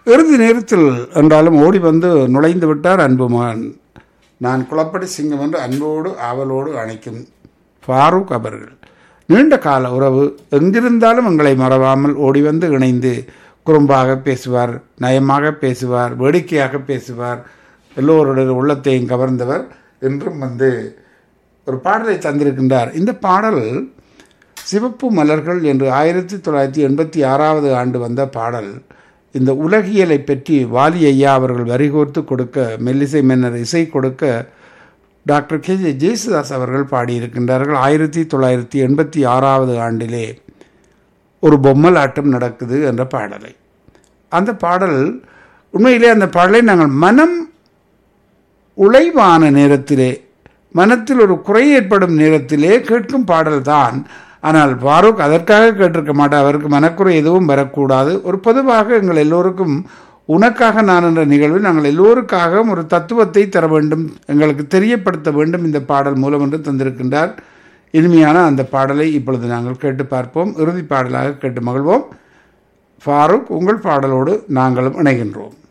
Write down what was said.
இறுதி நேரத்தில் என்றாலும் ஓடி வந்து நுழைந்து விட்டார் அன்பு மகன் நான் குளப்படி சிங்கம் என்று அன்போடு ஆவலோடு அணைக்கும் ஃபாரூக் அவர்கள் நீண்ட கால உறவு எங்கிருந்தாலும் எங்களை மறவாமல் ஓடி வந்து இணைந்து குறும்பாக பேசுவார் நயமாக பேசுவார் வேடிக்கையாக பேசுவார் எல்லோருடைய உள்ளத்தையும் கவர்ந்தவர் என்றும் வந்து ஒரு பாடலை தந்திருக்கின்றார் இந்த பாடல் சிவப்பு மலர்கள் என்று ஆயிரத்தி தொள்ளாயிரத்தி எண்பத்தி ஆறாவது ஆண்டு வந்த பாடல் இந்த உலகியலை பற்றி வாலி ஐயா அவர்கள் வரிகோர்த்து கொடுக்க மெல்லிசை மன்னர் இசை கொடுக்க டாக்டர் கே ஜே ஜேசுதாஸ் அவர்கள் பாடியிருக்கின்றார்கள் ஆயிரத்தி தொள்ளாயிரத்தி எண்பத்தி ஆறாவது ஆண்டிலே ஒரு பொம்மலாட்டம் நடக்குது என்ற பாடலை அந்த பாடல் உண்மையிலே அந்த பாடலை நாங்கள் மனம் உழைவான நேரத்திலே மனத்தில் ஒரு குறை ஏற்படும் நேரத்திலே கேட்கும் பாடல்தான் ஆனால் ஃபாரூக் அதற்காக கேட்டிருக்க மாட்டார் அவருக்கு மனக்குறை எதுவும் வரக்கூடாது ஒரு பொதுவாக எங்கள் எல்லோருக்கும் உனக்காக நான் என்ற நிகழ்வில் நாங்கள் எல்லோருக்காகவும் ஒரு தத்துவத்தை தர வேண்டும் எங்களுக்கு தெரியப்படுத்த வேண்டும் இந்த பாடல் மூலம் என்று தந்திருக்கின்றார் இனிமையான அந்த பாடலை இப்பொழுது நாங்கள் கேட்டு பார்ப்போம் இறுதி பாடலாக கேட்டு மகிழ்வோம் ஃபாரூக் உங்கள் பாடலோடு நாங்களும் இணைகின்றோம்